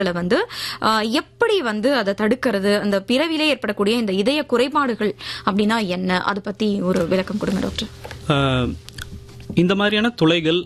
ல வந்து ஆஹ், எப்படி வந்து அதை தடுக்கிறது அந்த பிறவிலே ஏற்படக்கூடிய இந்த இதய குறைபாடுகள் அப்படின்னா என்ன அதை பத்தி ஒரு விளக்கம் கொடுங்க டாக்டர் ஆஹ், இந்த மாதிரியான துளைகள்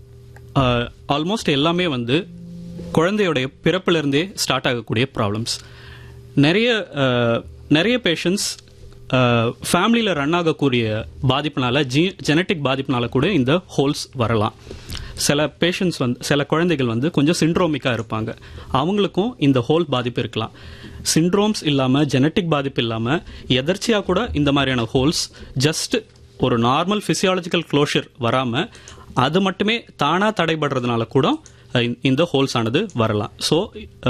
ஆல்மோஸ்ட் எல்லாமே வந்து குழந்தையோடைய பிறப்பிலிருந்தே ஸ்டார்ட் ஆகக்கூடிய ப்ராப்ளம்ஸ் நிறைய ஆஹ், நிறைய பேஷண்ட்ஸ் ஃபேமிலியில் ரன் ஆகக்கூடிய பாதிப்புனால ஜீ ஜெனட்டிக் பாதிப்புனால கூட இந்த ஹோல்ஸ் வரலாம் சில பேஷண்ட்ஸ் வந்து சில குழந்தைகள் வந்து கொஞ்சம் சிண்ட்ரோமிக்காக இருப்பாங்க அவங்களுக்கும் இந்த ஹோல் பாதிப்பு இருக்கலாம் சிண்ட்ரோம்ஸ் இல்லாமல் ஜெனட்டிக் பாதிப்பு இல்லாமல் எதர்ச்சியாக கூட இந்த மாதிரியான ஹோல்ஸ் ஜஸ்ட் ஒரு நார்மல் பிசியாலஜிக்கல் க்ளோஷர் வராமல் அது மட்டுமே தானாக தடைபடுறதுனால கூட அஹ், இந்த- இந்த ஹோல்ஸ் ஆனது வரலாம் ஸோ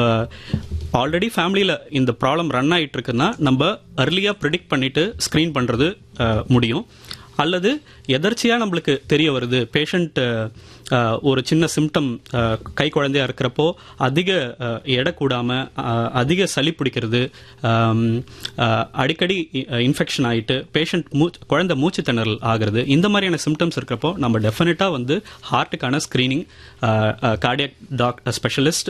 ஆல்ரெடி ஃபேமிலியில் இந்த ப்ராப்ளம் ரன் ஆயிட்டு இருக்குன்னா நம்ம அர்லியாக ப்ரிடிக்ட் பண்ணிட்டு ஸ்க்ரீன் பண்ணுறது முடியும் அல்லது எதர்ச்சியாக நம்மளுக்கு தெரிய வருது பேஷண்ட் ஒரு சின்ன சிம்டம் கை குழந்தையா இருக்கிறப்போ அதிக அஹ், எடை கூடாமல் அதிக சளி பிடிக்கிறது ஆம், அஹ், அடிக்கடி இன்ஃபெக்ஷன் ஆகிட்டு பேஷண்ட் மூ குழந்தை மூச்சு திணறல் ஆகிறது இந்த மாதிரியான சிம்டம்ஸ் இருக்கிறப்போ நம்ம டெஃபினட்டாக வந்து ஹார்ட்டுக்கான ஸ்க்ரீனிங் கார்டியக் டாக்டர் ஸ்பெஷலிஸ்ட்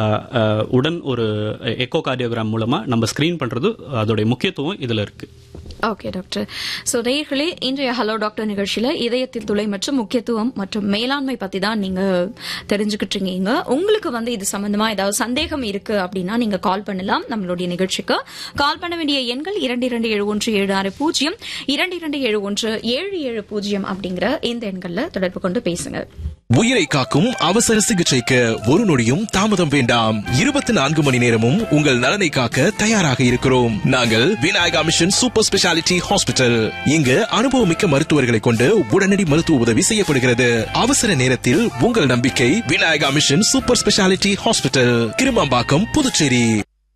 உடன் ஒரு எக்கோ கார்டியோகிராம் மூலமாக நம்ம ஸ்க்ரீன் பண்ணுறது அதோடைய முக்கியத்துவம் இதில் இருக்குது ஓகே டாக்டர் சோ நேயர்களே இன்றைய ஹலோ டாக்டர் நிகழ்ச்சியில இதயத்தில் துளை மற்றும் முக்கியத்துவம் மற்றும் மேலாண்மை பத்தி தான் நீங்க தெரிஞ்சுக்கிட்டு இருக்கீங்க உங்களுக்கு வந்து இது சம்பந்தமா ஏதாவது சந்தேகம் இருக்கு அப்படின்னா நீங்க கால் பண்ணலாம் நம்மளுடைய நிகழ்ச்சிக்கு கால் பண்ண வேண்டிய எண்கள் இரண்டு இரண்டு ஏழு ஒன்று ஏழு ஆறு பூஜ்ஜியம் இரண்டு இரண்டு ஏழு ஒன்று ஏழு ஏழு பூஜ்ஜியம் அப்படிங்கிற இந்த எண்கள்ல தொடர்பு கொண்டு பேசுங்க உயிரை காக்கும் அவசர சிகிச்சைக்கு ஒரு நொடியும் தாமதம் வேண்டாம் இருபத்தி நான்கு மணி நேரமும் உங்கள் நலனை காக்க தயாராக இருக்கிறோம் நாங்கள் Vinayaka mission super speciality hospital இங்கு அனுபவமிக்க மருத்துவர்களை கொண்டு உடனடி மருத்துவ உதவி செய்யப்படுகிறது அவசர நேரத்தில் உங்கள் நம்பிக்கை Vinayaka mission super speciality hospital Kirumampakkam Puducherry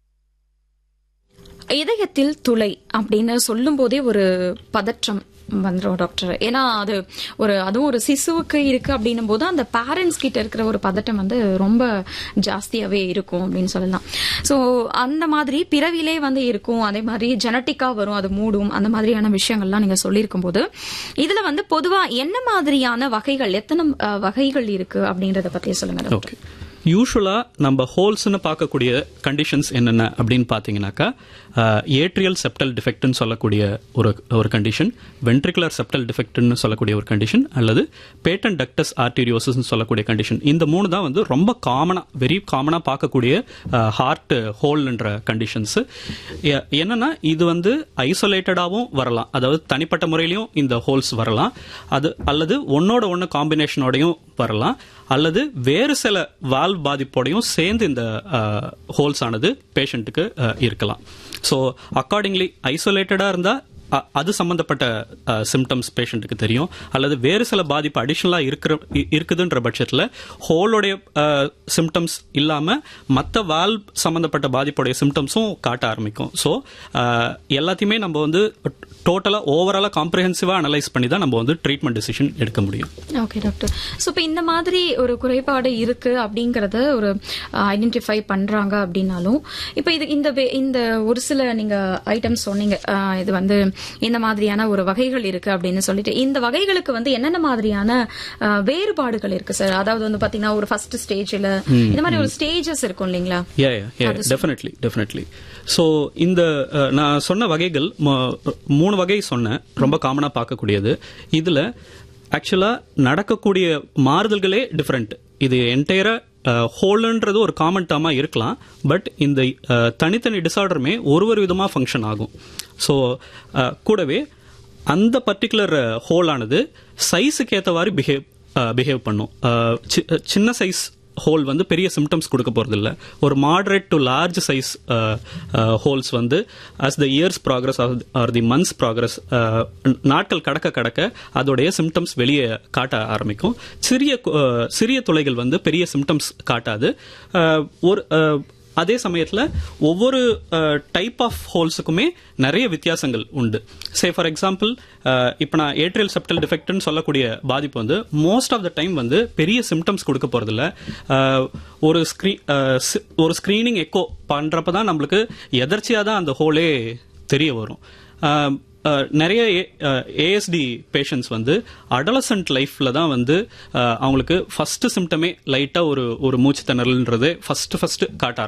இதயத்தில் துளை அப்படின்னு சொல்லும் போதே ஒரு பதற்றம் வந்துடும் டாக்டர் ஏன்னா அது ஒரு அதுவும் ஒரு சிசுவுக்கு இருக்கு அப்படின்னும் போது அந்த பேரண்ட்ஸ் கிட்ட இருக்கிற ஒரு பதட்டம் வந்து ரொம்ப ஜாஸ்தியாவே இருக்கும் அப்படின்னு சொல்லலாம் சோ அந்த மாதிரி பிறவிலே வந்து இருக்கும் அதே மாதிரி ஜெனட்டிக்கா வரும் அது மூடும் அந்த மாதிரியான விஷயங்கள்லாம் நீங்க சொல்லியிருக்கும் போது இதுல வந்து பொதுவா என்ன மாதிரியான வகைகள் எத்தனை அஹ், வகைகள் இருக்கு அப்படின்றத பத்தி சொல்லுங்க டாக்டர். ஓகே யூஸ்வலாக நம்ம ஹோல்ஸ்னு பார்க்கக்கூடிய கண்டிஷன்ஸ் என்னென்ன அப்படின்னு பார்த்தீங்கன்னாக்கா ஏட்ரியல் செப்டல் டிஃபெக்ட்னு சொல்லக்கூடிய ஒரு ஒரு கண்டிஷன் வென்ட்ரிகுலர் செப்டல் டிஃபெக்ட்னு சொல்லக்கூடிய ஒரு கண்டிஷன் அல்லது பேட்டன் டக்டஸ் ஆர்டீரியோசிஸ்னு சொல்லக்கூடிய கண்டிஷன் இந்த மூணு தான் வந்து ரொம்ப காமனாக வெரி காமனாக பார்க்கக்கூடிய ஹார்ட் ஹோல்ன்ற கண்டிஷன்ஸ் என்னன்னா இது வந்து ஐசோலேட்டடாகவும் வரலாம் அதாவது தனிப்பட்ட முறையிலையும் இந்த ஹோல்ஸ் வரலாம் அது அல்லது ஒன்னோட ஒன்று காம்பினேஷனோடையும் வரலாம் அல்லது வேறு சில வால்வ் பாதிப்போடையும் சேர்ந்து இந்த ஹோல்ஸ் ஆனது பேஷண்ட்டுக்கு இருக்கலாம் ஸோ அக்கார்டிங்லி ஐசோலேட்டடாக இருந்தால் அது சம்பந்தப்பட்ட சிம்டம்ஸ் பேஷண்ட்டுக்கு தெரியும் அல்லது வேறு சில பாதிப்பு அடிஷ்னலாக இருக்கிற இ- இருக்குதுன்ற பட்சத்தில் ஹோலோடைய சிம்டம்ஸ் இல்லாமல் மற்ற வால் சம்பந்தப்பட்ட பாதிப்புடைய சிம்டம்ஸும் காட்ட ஆரம்பிக்கும் ஸோ எல்லாத்தையுமே நம்ம வந்து டோட்டலாக ஓவராலாக காம்ப்ரிஹென்சிவாக அனலைஸ் பண்ணி தான் நம்ம வந்து ட்ரீட்மெண்ட் டிசிஷன் எடுக்க முடியும் ஓகே டாக்டர் ஸோ இப்போ இந்த மாதிரி ஒரு குறைபாடு இருக்கு அப்படிங்கறத ஒரு ஐடென்டிஃபை பண்றாங்க அப்படின்னாலும் இப்போ இது இந்த வே- இந்த ஒரு சில நீங்க ஐட்டம்ஸ் சொன்னீங்க அஹ், இது வந்து இந்த மாதிரியான ஒரு வகைகள் இருக்கு அப்படின்னு சொல்லிட்டு இந்த வகைகளுக்கு வந்து என்னென்ன மாதிரியான அஹ், வேறுபாடுகள் இருக்கு சார் அதாவது வந்து பாத்தீங்கன்னா ஒரு ஃபர்ஸ்ட் ஸ்டேஜ்ல இந்த மாதிரி ஒரு ஸ்டேஜஸ் இருக்கும் இல்லைங்களா yeah yeah definitely definitely so இந்த அஹ், நான் சொன்ன வகைகள் ம- மூணு வகை சொன்னேன் ரொம்ப காமனாக பார்க்கக்கூடியது இதில் ஆக்சுவலாக நடக்கக்கூடிய மாறுதல்களே டிஃப்ரெண்ட் இது என்டையரா ஹோல்ன்றது ஒரு காமன் டேர்மாக இருக்கலாம் பட் இந்த அஹ், தனித்தனி டிசார்டருமே ஒரு ஒரு விதமாக ஃபங்க்ஷன் ஆகும் ஸோ கூடவே அந்த பர்டிகுலர் ஹோலானது சைஸுக்கு ஏற்றவாறு பிஹேவ் பிஹேவ் பண்ணும் அஹ், சி- சின்ன சைஸ் ஹோல் வந்து பெரிய சிம்டம்ஸ் கொடுக்க போறதில்ல ஒரு moderate to large size holes வந்து as the years progress or the months progress நாட்கள் கடக்க கடக்க அதோடைய சிம்டம்ஸ் வெளியே காட்ட ஆரம்பிக்கும் சிறிய கு- அஹ், சிறிய துளைகள் வந்து பெரிய சிம்டம்ஸ் காட்டாது அஹ், ஒரு அஹ், அதே சமயத்தில் ஒவ்வொரு டைப் ஆஃப் ஹோல்ஸுக்குமே நிறைய வித்தியாசங்கள் உண்டு சே ஃபார் எக்ஸாம்பிள் இப்போ நான் ஏட்ரியல் செப்டல் டிஃபெக்ட்னு சொல்லக்கூடிய பாதிப்பு வந்து மோஸ்ட் ஆஃப் த டைம் வந்து பெரிய சிம்டம்ஸ் கொடுக்க போகிறதில்ல ஒரு ஸ்க்ரீ ஒரு ஸ்க்ரீனிங் எக்கோ பண்ணுறப்ப தான் நம்மளுக்கு எதர்ச்சியாக தான் அந்த ஹோலே தெரிய வரும் அஹ், நிறைய ஏஎஸ்டி பேஷண்ட்ஸ் வந்து அடலசன்ட் லைஃப்ல தான் வந்து அஹ், அவங்களுக்கு ஃபர்ஸ்ட் சிம்டமே லைட்டா ஒரு ஒரு மூச்சு திணறல்ன்றது ஃபர்ஸ்ட் ஃபர்ஸ்ட் காட்ட